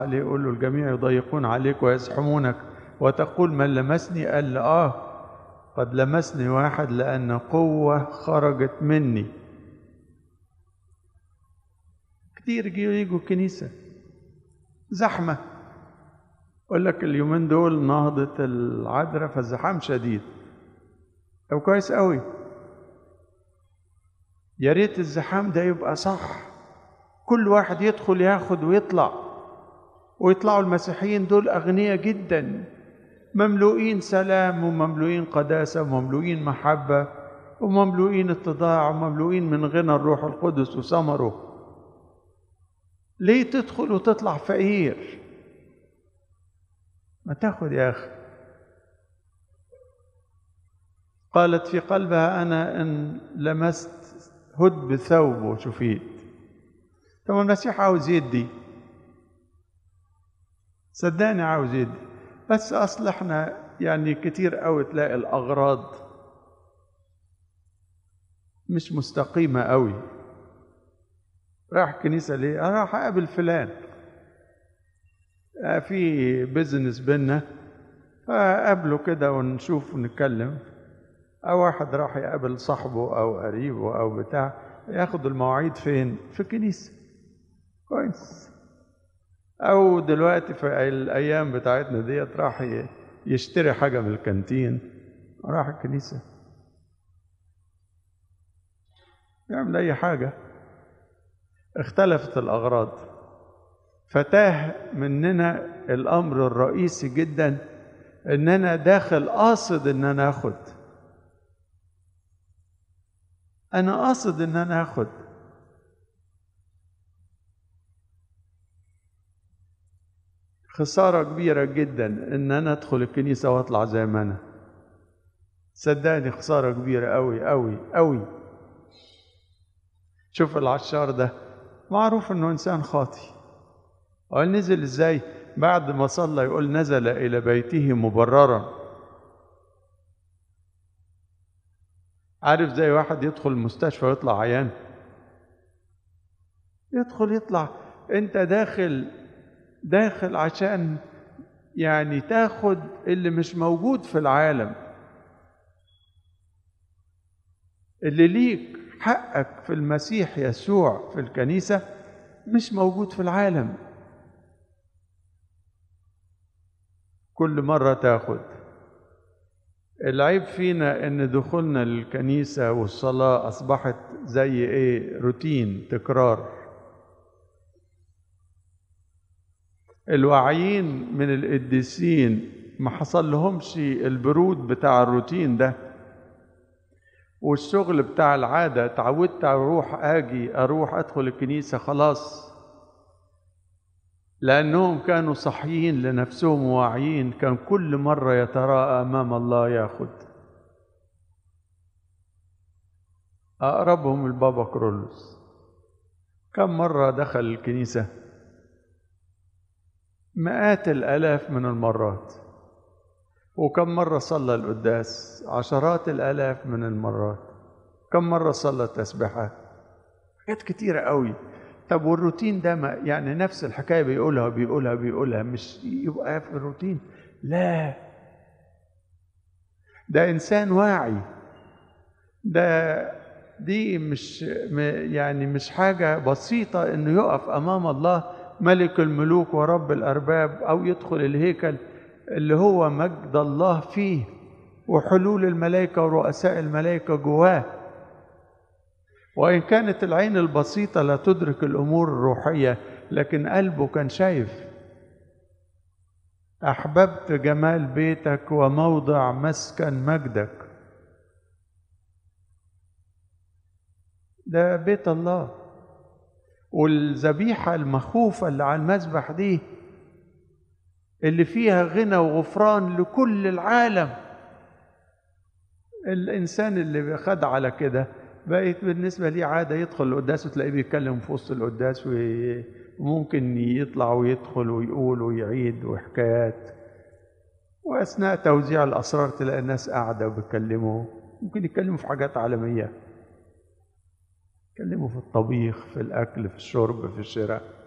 عليه يقول له الجميع يضيقون عليك ويزحمونك وتقول من لمسني قال له اه قد لمسني واحد لأن قوة خرجت مني كتير يجوا يجوا الكنيسة زحمة يقول لك اليومين دول نهضة العذراء فالزحام شديد طب كويس قوي يا ريت الزحام ده يبقى صح كل واحد يدخل ياخد ويطلع ويطلعوا المسيحيين دول أغنياء جدا مملوئين سلام ومملوئين قداسة ومملوئين محبة ومملوئين اتضاع ومملوئين من غنى الروح القدس وثمره ليه تدخل وتطلع فقير ما تاخد يا أخي قالت في قلبها أنا إن لمست هد بثوب وشفيت طب المسيح عاوز يدي صدقني عاوز يدي بس اصل احنا يعني كتير قوي تلاقي الاغراض مش مستقيمه قوي راح الكنيسه ليه انا راح اقابل فلان في بيزنس بينا فقابله كده ونشوف ونتكلم او واحد راح يقابل صاحبه او قريبه او بتاع ياخد المواعيد فين في الكنيسه كويس او دلوقتي في الايام بتاعتنا ديت راح يشتري حاجه من الكانتين راح الكنيسه يعمل اي حاجه اختلفت الاغراض فتاه مننا الامر الرئيسي جدا ان انا داخل قاصد ان انا اخد انا قاصد ان انا اخد خسارة كبيرة جدا إن أنا أدخل الكنيسة وأطلع زي ما أنا صدقني خسارة كبيرة أوي أوي أوي شوف العشار ده معروف إنه إنسان خاطي قال نزل إزاي بعد ما صلى يقول نزل إلى بيته مبررا عارف زي واحد يدخل المستشفى ويطلع عيان يدخل يطلع انت داخل داخل عشان يعني تاخد اللي مش موجود في العالم اللي ليك حقك في المسيح يسوع في الكنيسة مش موجود في العالم كل مرة تاخد العيب فينا ان دخولنا للكنيسة والصلاة اصبحت زي ايه روتين تكرار الواعيين من القديسين ما حصل لهمش البرود بتاع الروتين ده والشغل بتاع العادة اتعودت اروح اجي اروح ادخل الكنيسة خلاص لأنهم كانوا صحيين لنفسهم واعيين كان كل مرة يتراءى أمام الله ياخد أقربهم البابا كرولوس كم مرة دخل الكنيسة مئات الآلاف من المرات وكم مرة صلى القداس عشرات الآلاف من المرات كم مرة صلى التسبيحات حاجات كتيرة قوي طب والروتين ده ما يعني نفس الحكايه بيقولها بيقولها بيقولها مش يبقى في الروتين لا ده انسان واعي ده دي مش يعني مش حاجه بسيطه انه يقف امام الله ملك الملوك ورب الارباب او يدخل الهيكل اللي هو مجد الله فيه وحلول الملائكه ورؤساء الملائكه جواه وإن كانت العين البسيطة لا تدرك الأمور الروحية لكن قلبه كان شايف أحببت جمال بيتك وموضع مسكن مجدك ده بيت الله والذبيحة المخوفة اللي على المذبح دي اللي فيها غنى وغفران لكل العالم الإنسان اللي خد على كده بقت بالنسبة لي عادة يدخل القداس وتلاقيه بيتكلم في وسط القداس وممكن يطلع ويدخل ويقول ويعيد وحكايات وأثناء توزيع الأسرار تلاقي الناس قاعدة وبيتكلموا ممكن يتكلموا في حاجات عالمية يتكلموا في الطبيخ في الأكل في الشرب في الشراء